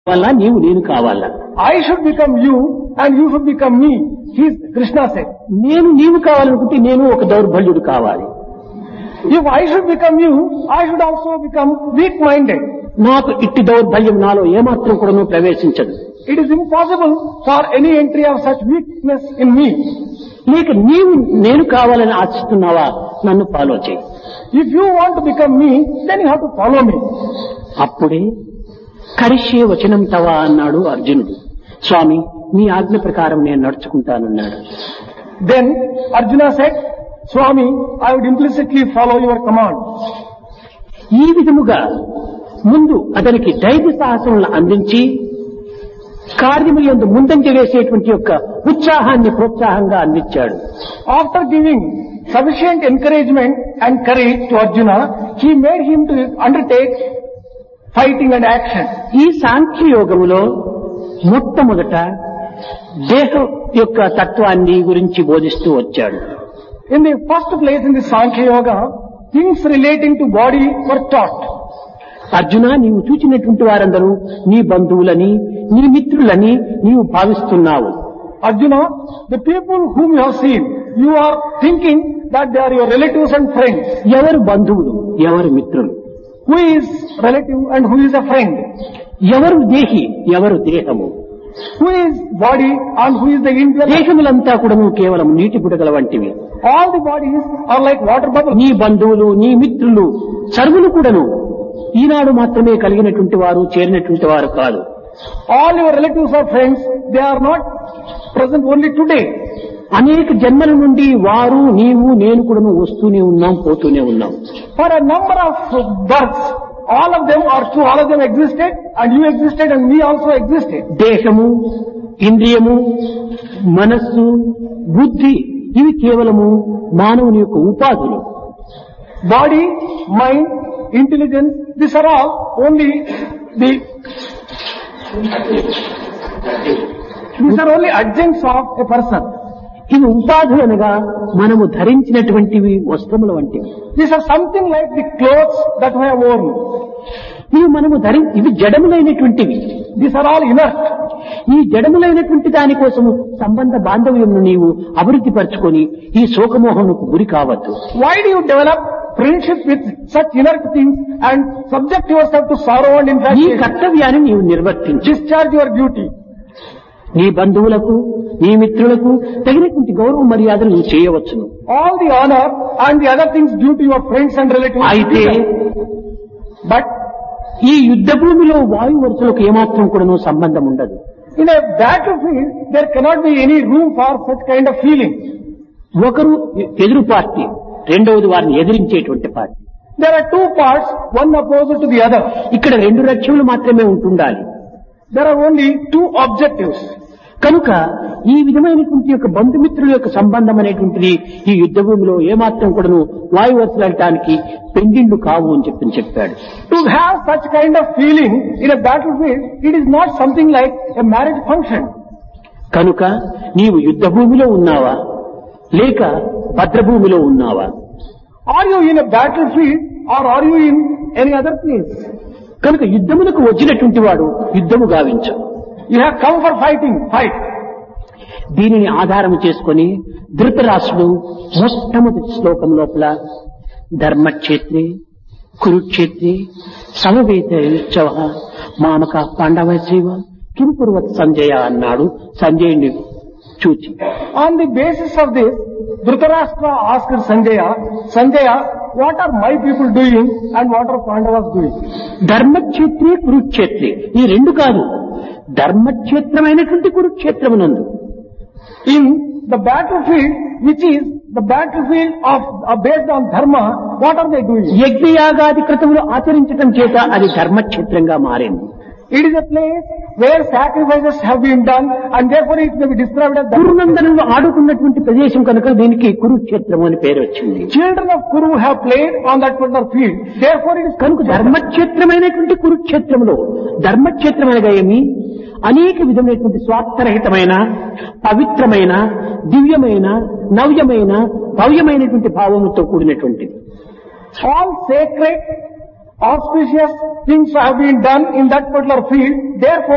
కావాలా నీవు నేను కావాలా I should become you and you should become me. He, Krishna said. నేను నీవు కావాలనుకుంటే నేను ఒక దౌర్బల్యుడు కావాలి If I should become you, I should also become weak-minded. నాకు ఇట్టి దౌర్బల్యం నాలో ఏమాత్రం కూడా ప్రవేశించదు It is impossible for any entry of such weakness in me. లేక నీవు నేను కావాలని ఆశిస్తున్నావా నన్ను ఫాలో చేయి If you want to become me, then you have to follow me. అప్పుడే కరిష్యే వచనం తవా అన్నాడు అర్జునుడు స్వామి మీ ఆజ్ఞ ప్రకారం నేను నడుచుకుంటానన్నాడు Then Arjuna said, Swami, I would implicitly follow your command. ఈ విధముగా ముందు అతనికి ధైర్య సాహసములను అందించి కార్యము ఎందు ముందంజ వేసేటువంటి యొక్క ఉత్సాహాన్ని ప్రోత్సాహంగా అందించాడు After giving sufficient encouragement and courage to Arjuna, he made him to undertake fighting and action. ఈ సాంఖ్య యోగములో మొట్టమొదట దేహం యొక్క తత్వాన్ని గురించి బోధిస్తూ వచ్చాడు In the first place in the Sankhya Yoga, things relating to body were taught. Arjuna నీవు చూచినటువంటి వారందరూ నీ బంధువులని నీ మిత్రులని నీవు భావిస్తున్నావు Arjuna, the people whom you have seen, you are thinking that they are your relatives and friends. ఎవరు బంధువులు ఎవరు మిత్రులు Who is relative and who is a friend? ఎవరు దేహి ఎవరు దేహము Who is body and who is the individual? దేహములంతా కూడాను కేవలం నీటి బుడగల వంటివి All the bodies are like water bubbles. నీ బంధువులు నీ మిత్రులు సర్వులు కూడాను ఈనాడు మాత్రమే కలిగినటువంటి వారు చేరినటువంటి వారు కాదు All your relatives or friends, they are not present only today. అనేక జన్మల నుండి వారు నీవు నేను కూడాను వస్తూనే ఉన్నాం పోతూనే ఉన్నాం For a number of births, all of them are true, all of them existed and you existed and we also existed. దేహము ఇంద్రియము మనస్సు బుద్ధి ఇవి కేవలము మానవుని యొక్క ఉపాధులు Body, mind, intelligence, these are all only the, these are only adjuncts of a person. ఇవి ఉపాధులు అనగా మనము ధరించినటువంటివి వస్త్రముల వంటివి These are something like the clothes that we have worn. ఇవి మనము ధరి ఇవి జడములైనటువంటివి These are all inert. ఈ జడములైనటువంటి దానికోసము సంబంధ బాంధవ్యమును నీవు అభివృద్ధి పరచుకొని ఈ శోకమోహముకు గురి కావద్దు Why do you develop friendship with such inert things and subject yourself to sorrow and నీ infatuation? కర్తవ్యాన్ని నీవు నిర్వర్తించు Discharge your duty. నీ బంధువులకు నీ మిత్రులకు తగినటువంటి గౌరవ మర్యాదలు నువ్వు చేయవచ్చును All the honor and the other things due to your friends and relatives. అయితే But ఈ యుద్ధ భూమిలో వాయు వరుసలకు ఏమాత్రం కూడాను సంబంధం ఉండదు in a battlefield, there cannot be any room for such kind of feeling. ఒకరు ఎదురు పార్టీ రెండవది వారిని ఎదిరించేటువంటి party There are two parts, one opposite to the other. ఇక్కడ రెండు లక్ష్యములు మాత్రమే ఉంటుండాలి There are only two objectives. కనుక ఈ విధమైనటువంటి యొక్క బంధుమిత్రుల యొక్క సంబంధం అనేటువంటిది ఈ యుద్ధ భూమిలో ఏమాత్రం కూడాను వాయు వరుసలటానికి పెండిండు కావు అని చెప్పి చెప్పాడు To have such kind of feeling in a battlefield, it is not something like a marriage function. కనుక నీవు యుద్ధ భూమిలో ఉన్నావా లేక భద్రభూమిలో ఉన్నావా Are you in a battlefield or are you in any other place? కనుక యుద్ధములకు వచ్చినటువంటి వాడు యుద్ధము గావించు You have come for fighting, fight. దీనిని ఆధారం చేసుకొని ధృతరాష్ట్రుడు మొట్టమొదటి శ్లోకం లోపల ధర్మక్షేత్రే కురుక్షేత్రే సమవేత ఉత్సవ మామక పాండవశివ కిం కురువత్ సంజయ అన్నాడు సంజయుని చూచి On the basis of this, Dhritarashtra asked Sanjaya, Sanjaya, what are my people doing and what are Pandavas doing? ధర్మక్షేత్రే కురుక్షేత్రే ఈ రెండు కాదు ధర్మక్షేత్రమైనటువంటి కురుక్షేత్రమునందు In the battlefield, which is the battlefield of uh, based on dharma, what are they doing? యజ్ఞయాగాది క్రతువులు ఆచరించటం చేత అది ధర్మక్షేత్రంగా మారింది It is a place where sacrifices have been done and therefore it may be described as dharma. కురునందనంలో ఆడుకున్నటువంటి ప్రదేశం కనుక దీనికి కురుక్షేత్రం అని పేరు వచ్చింది Children of Kuru have played on that particular field. Therefore it is కనుక ధర్మక్షేత్రమైనటువంటి కురుక్షేత్రంలో ధర్మక్షేత్రం అనగా ఏమి అనేక విధమైనటువంటి స్వార్థరహితమైన పవిత్రమైన దివ్యమైన నవ్యమైన భవ్యమైనటువంటి భావముతో కూడినటువంటిది all sacred, auspicious things have been done in that particular field. Therefore